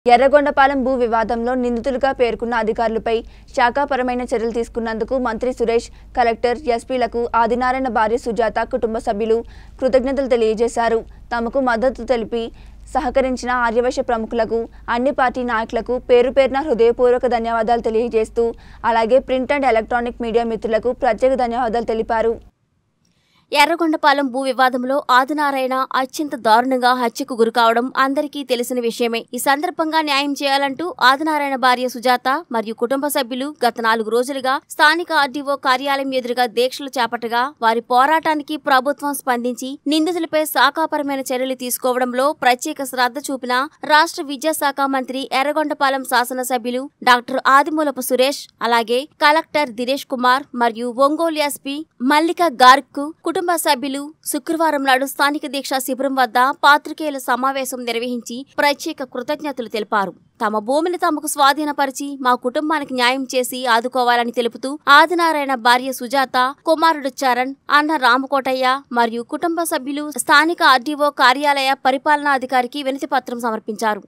ఎర్రగొండపాలెం భూ వివాదంలో నిందితులుగా పేర్కొన్న అధికారులపై శాఖాపరమైన చర్యలు తీసుకున్నందుకు మంత్రి సురేష్ కలెక్టర్ ఎస్పీలకు ఆదినారాయణ భార్య సుజాత కుటుంబ సభ్యులు కృతజ్ఞతలు తెలియజేశారు తమకు మద్దతు తెలిపి సహకరించిన ఆర్యవైశ్య ప్రముఖులకు అన్ని పార్టీ నాయకులకు పేరు పేరున హృదయపూర్వక ధన్యవాదాలు తెలియజేస్తూ అలాగే ప్రింట్ అండ్ ఎలక్ట్రానిక్ మీడియా మిత్రులకు ప్రత్యేక ధన్యవాదాలు తెలిపారు ఎర్రగొండపాలెం భూ వివాదంలో ఆదినారాయణ అత్యంత దారుణంగా హత్యకు గురికావడం అందరికీ తెలిసిన విషయమే ఈ సందర్భంగా న్యాయం చేయాలంటూ ఆదినారాయణ భార్య సుజాత మరియు కుటుంబ సభ్యులు గత నాలుగు రోజులుగా స్థానిక ఆర్డీఓ కార్యాలయం ఎదురుగా దీక్షలు చేపట్టగా వారి పోరాటానికి ప్రభుత్వం స్పందించి నిందితులపై శాఖాపరమైన చర్యలు తీసుకోవడంలో ప్రత్యేక శ్రద్ధ చూపిన రాష్ట్ర విద్యాశాఖ మంత్రి ఎర్రగొండపాలెం శాసనసభ్యులు డాక్టర్ ఆదిమూలపు సురేష్ అలాగే కలెక్టర్ దినేష్ కుమార్ మరియు ఒంగోలు ఎస్పీ మల్లిక గార్గ్ కుటుంబ సభ్యులు శుక్రవారం నాడు స్థానిక దీక్షా శిబిరం వద్ద పాత్రికేయుల సమావేశం నిర్వహించి ప్రత్యేక కృతజ్ఞతలు తెలిపారు తమ భూమిని తమకు స్వాధీనపరిచి మా కుటుంబానికి న్యాయం చేసి ఆదుకోవాలని తెలుపుతూ ఆదినారాయణ భార్య సుజాత కుమారుడు చరణ్ అన్న రామకోటయ్య మరియు కుటుంబ సభ్యులు స్థానిక ఆర్డీఓ కార్యాలయ పరిపాలనాధికారికి వినతి పత్రం సమర్పించారు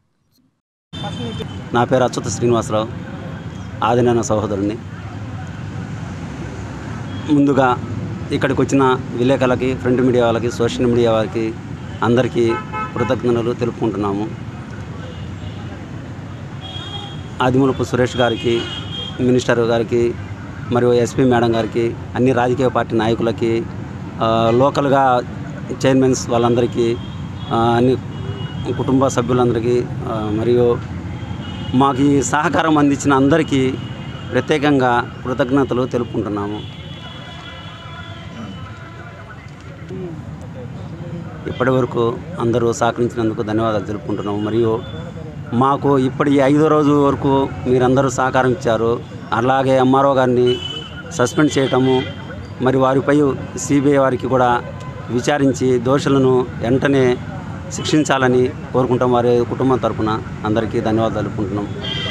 నా పేరు అచ్యుత శ్రీనివాసరావు ఆదినాయన సహోదరుని ముందుగా ఇక్కడికి వచ్చిన విలేకరులకి ప్రింట్ మీడియా వాళ్ళకి సోషల్ మీడియా వారికి అందరికీ కృతజ్ఞతలు తెలుపుకుంటున్నాము ఆదిమూలపు సురేష్ గారికి మినిస్టర్ గారికి మరియు ఎస్పీ మేడం గారికి అన్ని రాజకీయ పార్టీ నాయకులకి ఆ, లోకల్గా చైర్మన్స్ వాళ్ళందరికీ ఆ, అన్ని కుటుంబ సభ్యులందరికీ ఆ, మరియు మాకు ఈ సహకారం అందించిన అందరికీ ప్రత్యేకంగా కృతజ్ఞతలు తెలుపుకుంటున్నాము ఇప్పటి వరకు అందరూ సహకరించినందుకు ధన్యవాదాలు తెలుపుకుంటున్నాము మరియు మాకు ఇప్పటి ఈ ఐదో రోజు వరకు మీరందరూ సహకారం ఇచ్చారు అలాగే ఎంఆర్ఓ గారిని సస్పెండ్ చేయటము మరి వారిపై సిబిఐ వారికి కూడా విచారించి దోషులను వెంటనే శిక్షించాలని కోరుకుంటాం వారి కుటుంబం తరపున అందరికీ ధన్యవాదాలు తెలుపుకుంటున్నాం